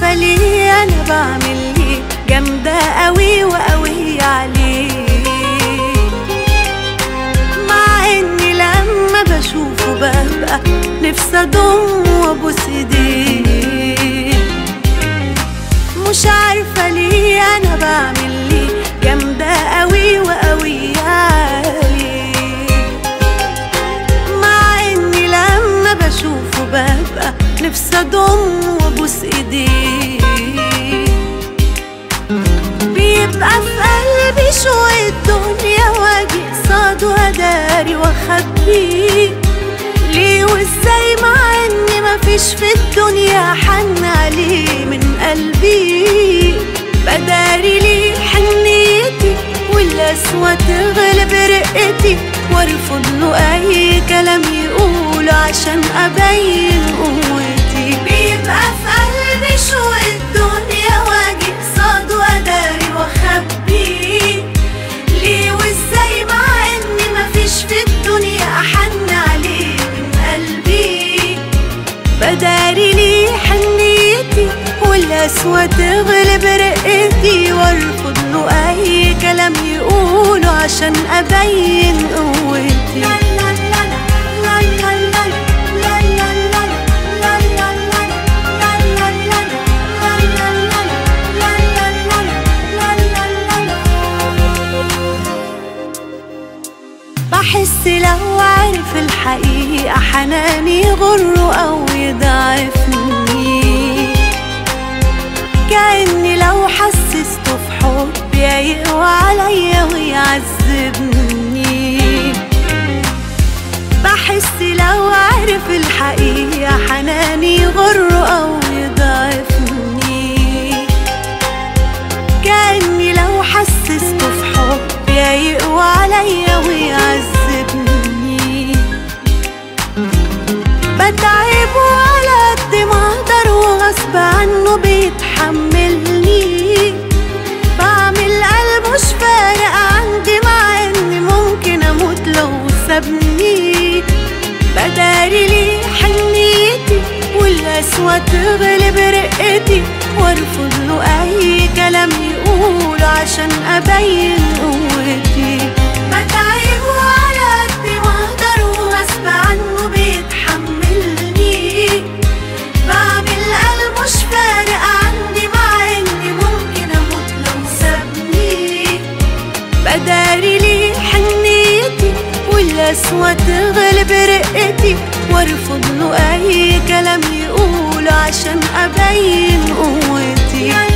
عارفة ليه أنا بعمل ليه جامدة قوي وقوي عليه مع إني لما بشوفه ببقى نفسي أضم وأبوس إيديه مش عارفة ليه أنا بعمل ليه جامدة قوي وقوي عليه مع إني لما بشوفه ببقى نفسي أضم وأبوس إيديه بيبقى في قلبي شوية دنيا واجي قصاده أداري وأخبيه ليه وإزاي مع إني مفيش في الدنيا حن عليه من قلبي بداري ليه حنيتي والقسوة تغلب رقتي وارفض له أي كلام يقوله عشان أبين قوتي بيبقى في قلبي شوية دنيا واجي قصاده أداري وأخبيه ليه وإزاي مع إني مفيش في الدنيا أحن عليه من قلبي بداري ليه حنيتي والقسوة تغلب رقتي وارفض له أي كلام يقوله عشان أبين قوتي لا لا لا لا لا لا لا لا لا لا لا لا لا لا لا بحس لو عارف الحقيقة حناني يغره أو يضعفني كأني لو حسسته في حبي يقوى عليا ويعذبني بحس لو عارف الحقيقة حناني يغره أو يضعفني كأني لو حسسته في حبي يقوى عليا ويعذبني بتعبه على قد ما اقدر وغصب عنه بيتحملني بعمل قلب مش فارق عندي مع اني ممكن اموت لو سابني بداري ليه حنيتي والقسوة تغلب رقتي وارفض له اي كلام يقوله عشان ابين قوتي بتعبه على قد ما اقدر وغصب عنه بيتحملني بعمل قلب مش فارق عندي مع اني ممكن اموت لو سابني بداري ليه حنيتي والقسوة تغلب رقتي وارفض له اي كلام يقوله عشان ابين قوتي